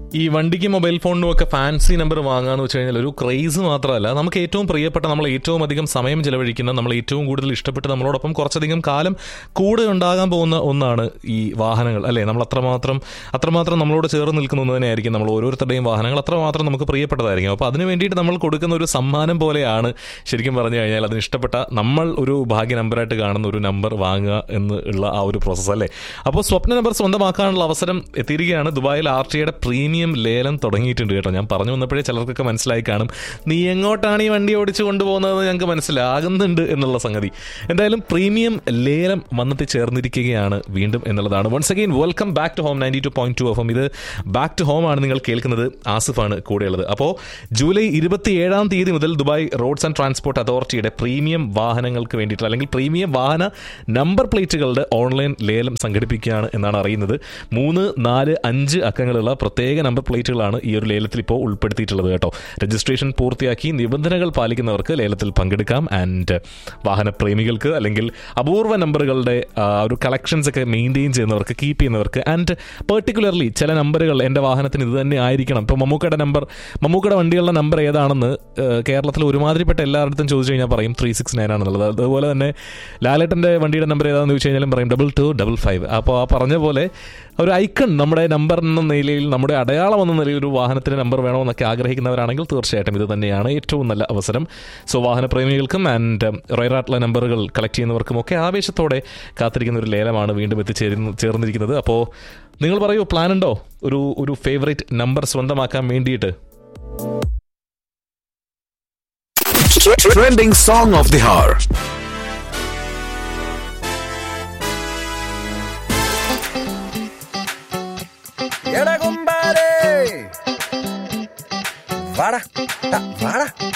ഈ വണ്ടിക്ക് മൊബൈൽ ഫോണിനും ഒക്കെ ഫാൻസി നമ്പർ വാങ്ങാന്ന് വെച്ച് കഴിഞ്ഞാൽ ഒരു ക്രേസ് മാത്രമല്ല നമുക്ക് ഏറ്റവും പ്രിയപ്പെട്ട നമ്മൾ ഏറ്റവും അധികം സമയം ചെലവഴിക്കുന്ന നമ്മൾ ഏറ്റവും കൂടുതൽ ഇഷ്ടപ്പെട്ട് നമ്മളോടൊപ്പം കുറച്ചധികം കാലം കൂടെ ഉണ്ടാകാൻ പോകുന്ന ഒന്നാണ് ഈ വാഹനങ്ങൾ അല്ലേ നമ്മൾ അത്രമാത്രം അത്രമാത്രം നമ്മളോട് ചേർന്ന് നിൽക്കുന്ന ഒന്ന് തന്നെയായിരിക്കും നമ്മൾ ഓരോരുത്തരുടെയും വാഹനങ്ങൾ അത്രമാത്രം നമുക്ക് പ്രിയപ്പെട്ടതായിരിക്കും അപ്പോൾ അതിന് വേണ്ടിയിട്ട് നമ്മൾ കൊടുക്കുന്ന ഒരു സമ്മാനം പോലെയാണ് ശരിക്കും പറഞ്ഞു കഴിഞ്ഞാൽ അതിന് ഇഷ്ടപ്പെട്ട നമ്മൾ ഒരു ഭാഗ്യ നമ്പറായിട്ട് കാണുന്ന ഒരു നമ്പർ വാങ്ങുക എന്ന് ഉള്ള ആ ഒരു പ്രോസസ്സ് അല്ലേ അപ്പോൾ സ്വപ്ന നമ്പർ സ്വന്തമാക്കാനുള്ള അവസരം എത്തിയിരിക്കുകയാണ് ദുബായിൽ ആർ ടിയുടെ പ്രീമിയം ലേലം തുടങ്ങിയിട്ടുണ്ട് കേട്ടോ ഞാൻ പറഞ്ഞു വന്നപ്പോഴേ ചിലർക്കൊക്കെ മനസ്സിലായി കാണും നീ എങ്ങോട്ടാണ് ഈ വണ്ടി ഓടിച്ചു കൊണ്ടുപോകുന്നത് ഞങ്ങൾക്ക് മനസ്സിലാകുന്നുണ്ട് എന്നുള്ള സംഗതി എന്തായാലും പ്രീമിയം ലേലം വന്നെത്തി ചേർന്നിരിക്കുകയാണ് വീണ്ടും എന്നുള്ളതാണ് once again welcome back to home ninety two point two FM എം ഇത് ബാക്ക് ടു ഹോം ആണ് നിങ്ങൾ കേൾക്കുന്നത് ആസിഫാണ് കൂടെയുള്ളത് അപ്പോൾ ജൂലൈ ഇരുപത്തി ഏഴാം തീയതി മുതൽ ദുബായ് റോഡ്സ് ആൻഡ് ട്രാൻസ്പോർട്ട് അതോറിറ്റിയുടെ പ്രീമിയം വാഹനങ്ങൾക്ക് വേണ്ടിയിട്ടുള്ള അല്ലെങ്കിൽ പ്രീമിയം വാഹന നമ്പർ പ്ലേറ്റുകളുടെ ഓൺലൈൻ ലേലം സംഘടിപ്പിക്കുകയാണ് എന്നാണ് അറിയുന്നത് മൂന്ന് നാല് അഞ്ച് അക്കങ്ങളുള്ള പ്രത്യേക നമ്പർ പ്ലേറ്റുകളാണ് ഈ ഒരു ലേലത്തിൽ ഇപ്പോൾ ഉൾപ്പെടുത്തിയിട്ടുള്ളത് കേട്ടോ രജിസ്ട്രേഷൻ പൂർത്തിയാക്കി നിബന്ധനകൾ പാലിക്കുന്നവർക്ക് ലേലത്തിൽ പങ്കെടുക്കാം ആൻഡ് വാഹന പ്രേമികൾക്ക് അല്ലെങ്കിൽ അപൂർവ നമ്പറുകളുടെ ആ, ഒരു കളക്ഷൻസ് ഒക്കെ മെയിൻറ്റെയിൻ ചെയ്യുന്നവർക്ക് കീപ്പ് ചെയ്യുന്നവർക്ക് ആൻഡ് പെർട്ടിക്കുലർലി ചില നമ്പറുകൾ എൻ്റെ വാഹനത്തിന് ഇത് തന്നെ ആയിരിക്കണം ഇപ്പോൾ മമ്മൂക്കയുടെ നമ്പർ മമ്മൂക്കയുടെ വണ്ടികളുടെ നമ്പർ ഏതാണെന്ന് ഏഹ്, കേരളത്തിൽ ഒരുമാതിരിപ്പെട്ട എല്ലായിടത്തും ചോദിച്ചു കഴിഞ്ഞാൽ പറയും ത്രീ സിക്സ് നയൻ ആണെന്നുള്ളത് അതുപോലെ തന്നെ ലാലേട്ടൻ്റെ വണ്ടിയുടെ നമ്പർ ഏതാണെന്ന് ചോദിച്ചു കഴിഞ്ഞാലും പറയും ഡബിൾ ടു ഡബിൾ ഫൈവ് അപ്പോൾ ആ പറഞ്ഞ പോലെ ഒരു ഐക്കൺ നമ്മുടെ നമ്പർ എന്ന നിലയിൽ നമ്മുടെ അടയാളം എന്ന നിലയിൽ ഒരു വാഹനത്തിന് നമ്പർ വേണമെന്നൊക്കെ ആഗ്രഹിക്കുന്നവരാണെങ്കിൽ തീർച്ചയായിട്ടും ഇത് തന്നെയാണ് ഏറ്റവും നല്ല അവസരം സോ വാഹനപ്രേമികൾക്കും ആൻഡ് റയറായിട്ടുള്ള നമ്പറുകൾ കളക്ട് ചെയ്യുന്നവർക്കും ഒക്കെ ആവേശത്തോടെ കാത്തിരിക്കുന്ന ഒരു ലേലമാണ് വീണ്ടും എത്തിച്ചേരുന്ന ചേർന്നിരിക്കുന്നത് അപ്പോൾ നിങ്ങൾ പറയൂ പ്ലാൻ ഉണ്ടോ ഒരു ഒരു ഫേവറേറ്റ് നമ്പർ സ്വന്തമാക്കാൻ വേണ്ടിയിട്ട് Trending song of the hour. എടാ കുമ്പാരേ വാടാ ടാ, വാടാ